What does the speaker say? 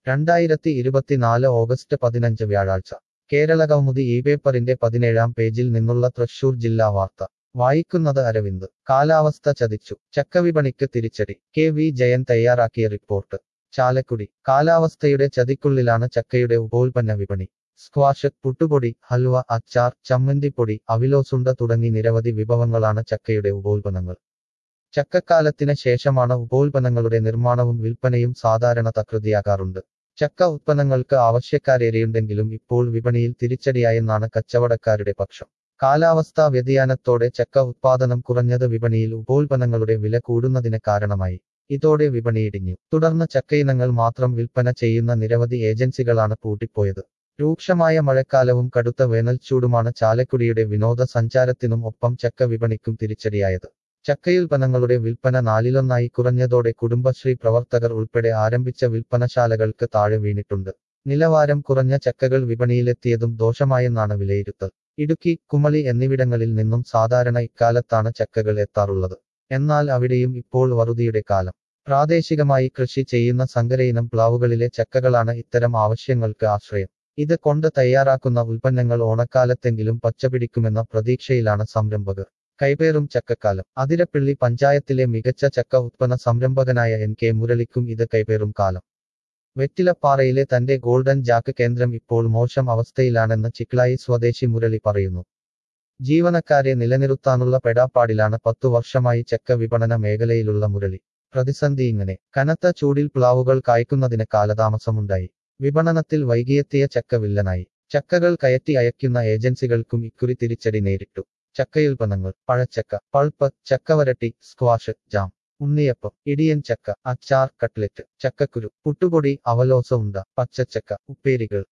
രണ്ടായിരത്തി ഇരുപത്തിനാല് ഓഗസ്റ്റ് പതിനഞ്ച് വ്യാഴാഴ്ച കേരള കൗമുദി ഈ പേപ്പറിന്റെ പതിനേഴാം പേജിൽ നിന്നുള്ള തൃശൂർ ജില്ലാ വാർത്ത വായിക്കുന്നത് അരവിന്ദ് കാലാവസ്ഥ ചതിച്ചു ചക്കവിപണിക്ക് തിരിച്ചടി കെ വി ജയൻ തയ്യാറാക്കിയ റിപ്പോർട്ട് ചാലക്കുടി കാലാവസ്ഥയുടെ ചതിക്കുള്ളിലാണ് ചക്കയുടെ ഉപോൽപ്പന്ന വിപണി സ്ക്വാഷ് പുട്ടുപൊടി ഹൽവ അച്ചാർ ചമ്മന്തിപ്പൊടി അവിലോസുണ്ട തുടങ്ങി നിരവധി വിഭവങ്ങളാണ് ചക്കയുടെ ഉപോൽപ്പന്നങ്ങൾ ചക്കക്കാലത്തിന് ശേഷമാണ് ഉപോൽപ്പന്നങ്ങളുടെ നിർമ്മാണവും വിൽപ്പനയും സാധാരണ തകൃതിയാകാറുണ്ട് ചക്ക ഉത്പന്നങ്ങൾക്ക് ആവശ്യക്കാരേറെയുണ്ടെങ്കിലും ഇപ്പോൾ വിപണിയിൽ തിരിച്ചടിയായെന്നാണ് കച്ചവടക്കാരുടെ പക്ഷം കാലാവസ്ഥാ വ്യതിയാനത്തോടെ ചക്ക ഉത്പാദനം കുറഞ്ഞത് വിപണിയിൽ ഉപോൽപ്പന്നങ്ങളുടെ വില കൂടുന്നതിന് കാരണമായി ഇതോടെ വിപണിയിടിഞ്ഞു തുടർന്ന് ചക്കയിനങ്ങൾ മാത്രം വിൽപ്പന ചെയ്യുന്ന നിരവധി ഏജൻസികളാണ് പൂട്ടിപ്പോയത് രൂക്ഷമായ മഴക്കാലവും കടുത്ത വേനൽച്ചൂടുമാണ് ചാലക്കുടിയുടെ വിനോദസഞ്ചാരത്തിനും ഒപ്പം ചക്ക വിപണിക്കും തിരിച്ചടിയായത് ചക്കയുൽപ്പന്നങ്ങളുടെ വിൽപ്പന നാലിലൊന്നായി കുറഞ്ഞതോടെ കുടുംബശ്രീ പ്രവർത്തകർ ഉൾപ്പെടെ ആരംഭിച്ച വിൽപ്പനശാലകൾക്ക് താഴെ വീണിട്ടുണ്ട് നിലവാരം കുറഞ്ഞ ചക്കകൾ വിപണിയിലെത്തിയതും ദോഷമായെന്നാണ് വിലയിരുത്തൽ ഇടുക്കി കുമളി എന്നിവിടങ്ങളിൽ നിന്നും സാധാരണ ഇക്കാലത്താണ് ചക്കകൾ എത്താറുള്ളത് എന്നാൽ അവിടെയും ഇപ്പോൾ വറുതിയുടെ കാലം പ്രാദേശികമായി കൃഷി ചെയ്യുന്ന സങ്കരയിനം പ്ലാവുകളിലെ ചക്കകളാണ് ഇത്തരം ആവശ്യങ്ങൾക്ക് ആശ്രയം ഇത് കൊണ്ട് തയ്യാറാക്കുന്ന ഉൽപ്പന്നങ്ങൾ ഓണക്കാലത്തെങ്കിലും പച്ചപിടിക്കുമെന്ന പ്രതീക്ഷയിലാണ് സംരംഭകർ കൈപേറും ചക്കക്കാലം അതിരപ്പിള്ളി പഞ്ചായത്തിലെ മികച്ച ചക്ക ഉത്പന്ന സംരംഭകനായ എൻ കെ മുരളിക്കും ഇത് കൈപേറും കാലം വെറ്റിലപ്പാറയിലെ തന്റെ ഗോൾഡൻ ജാക്ക് കേന്ദ്രം ഇപ്പോൾ മോശം അവസ്ഥയിലാണെന്ന് ചിക്ലായി സ്വദേശി മുരളി പറയുന്നു ജീവനക്കാരെ നിലനിർത്താനുള്ള പെടാപ്പാടിലാണ് പത്തു വർഷമായി ചക്ക വിപണന മേഖലയിലുള്ള മുരളി പ്രതിസന്ധി ഇങ്ങനെ കനത്ത ചൂടിൽ പ്ലാവുകൾ കായ്ക്കുന്നതിന് കാലതാമസമുണ്ടായി വിപണനത്തിൽ വൈകിയെത്തിയ ചക്ക വില്ലനായി ചക്കകൾ കയറ്റി അയക്കുന്ന ഏജൻസികൾക്കും ഇക്കുറി തിരിച്ചടി നേരിട്ടു ചക്കയുൽപ്പന്നങ്ങൾ പഴച്ചക്ക പൾപ്പ് ചക്കവരട്ടി സ്ക്വാഷ് ജാം ഉണ്ണിയപ്പം ഇടിയൻ ചക്ക അച്ചാർ കട്ട്ലറ്റ് ചക്കക്കുരു പുട്ടുപൊടി അവലോസ ഉണ്ട പച്ചച്ചക്ക ഉപ്പേരികൾ